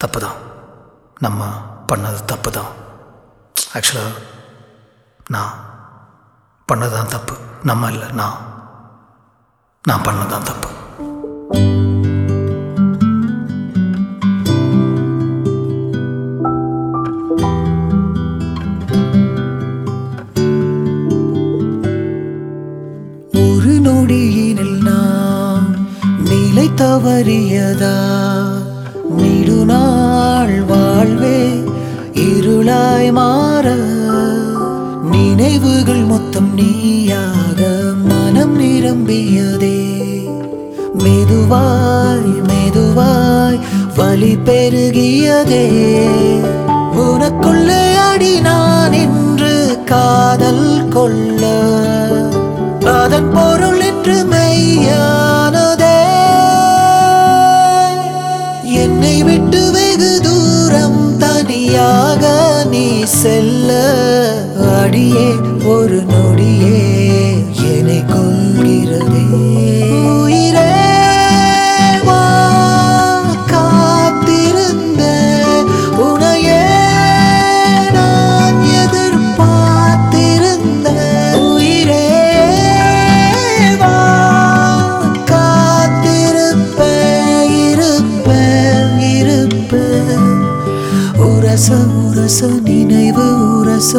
தப்பு தான் நம்ம பண்ணது தப்பு தான் ஆக்சுவலாக நான் பண்ணது தான் தப்பு நம்ம இல்லை நான் நான் பண்ணது தான் தப்பு ஒரு நொடியினில் நான் நிலை தவறியதா நெடுநாள் வாழ்வே இருளாய் மாற நினைவுகள் மொத்தம் நீயாக மனம் நிரம்பியதே மெதுவாய் மெதுவாய் வலி பெருகியதே உனக்குள்ளே அடி நான் என்று காதல் கொள்ள அதன் பொருள் என்று மெய்யானதே என்னை விட்டு வெகு தூரம் தனியாக நீ செல்ல அடியே ஒரு நொடியே என்னை கொள்கிறதே உயிரே வா காத்திருந்த உனையே நான் எதிர்பார்த்திருந்த உயிரே வா காத்திருப்பேன் இருப்பேன் இருப்பேன் உரச உரச நினைவு உரச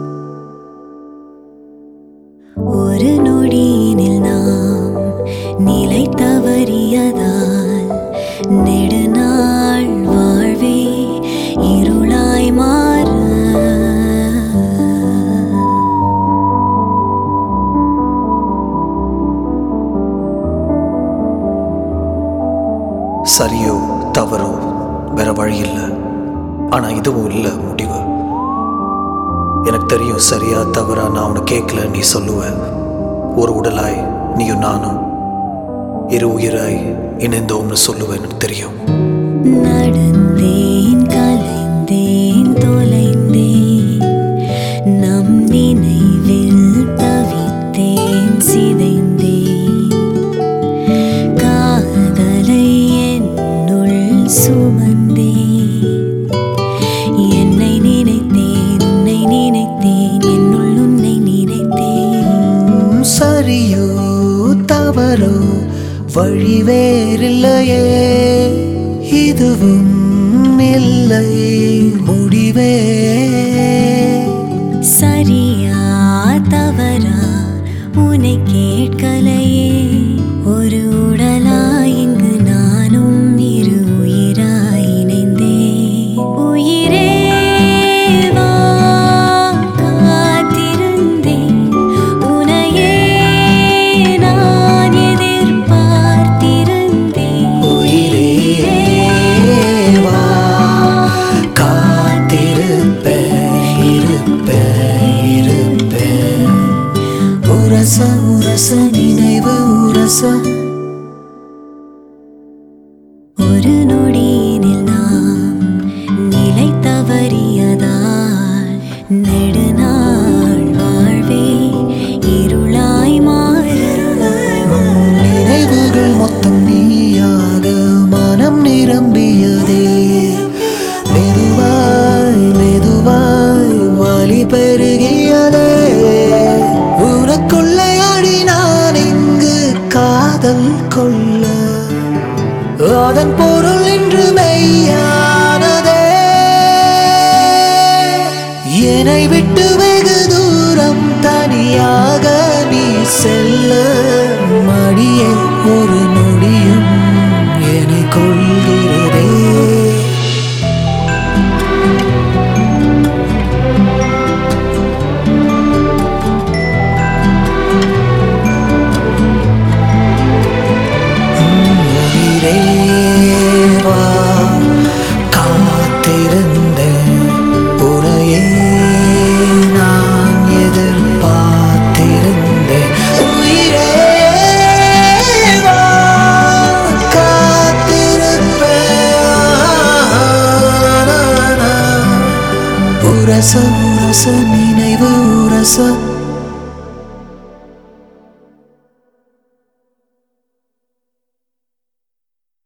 ஒரு நொடியினில் நாம் நிலை தவறியதால் நெடுநாள் வாழ்வே இருளாய் மாற சரியோ தவறோ வேற வழி இல்லை ஆனா இதுவும் இல்லை முடிவு எனக்கு தெரியும் சரியா தவறா நான் உன்னை கேட்கல நீ சொல்லுவ ஒரு உடலாய் நீயும் நானும் இரு உயிராய் இணைந்தோம்னு சொல்லுவேன் எனக்கு தெரியும் நடந்தேன் கலைந்தேன் தொலைந்தேன் நம் நினைவில் தவித்தேன் சிதைந்தேன் காதலை என்னுள் சுமந்தேன் என்னை நினைத்தேன் உன்னை நினைத்தேன் என்னுள் உன்னை நினைத்தேன் உம், சரியோ தவறோ வழி வேறில்லையே இதுவும் இல்லை முடிவே சரியா தவறா உன்னை கேட்கலையே ஒரு உடலாய் இங்கு நானும் இரு உயிராய் இணைந்தேன் உயிரே வா காத்திருந்தேன் உனையே நான் எதிர்பார்த்திருந்தேன் உயிரே வா காத்திருப்பேன் இருப்பேன் இருப்பேன் உரச உரச நினைவு உரச ஒரு நொடியினில் நாம் நிலை தவறியதால் நெடுநாள் வாழ்வே இருளாய் மாற நினைவுகள் மொத்தம் நீயாக மனம் நிரம்பியதே மெதுவாய் மெதுவாய் வலி பெருகியதே உனக்குள்ளே அடி நான் இங்கு காதல் கொள்ள அதன் பொருள் இன்று மெய்யானதே என்னை விட்டு வெகு தூரம் தனியாக நீ செல்ல மடியே ஒரு நொடியும் என்னை கொள்கிறதே உயிரே வா காத்திருந்தேன் உனையே நான் எதிர்பார்த்திருந்தேன் உயிரே வா காத்திருப்பேன் உரச உரச நினைவு உரச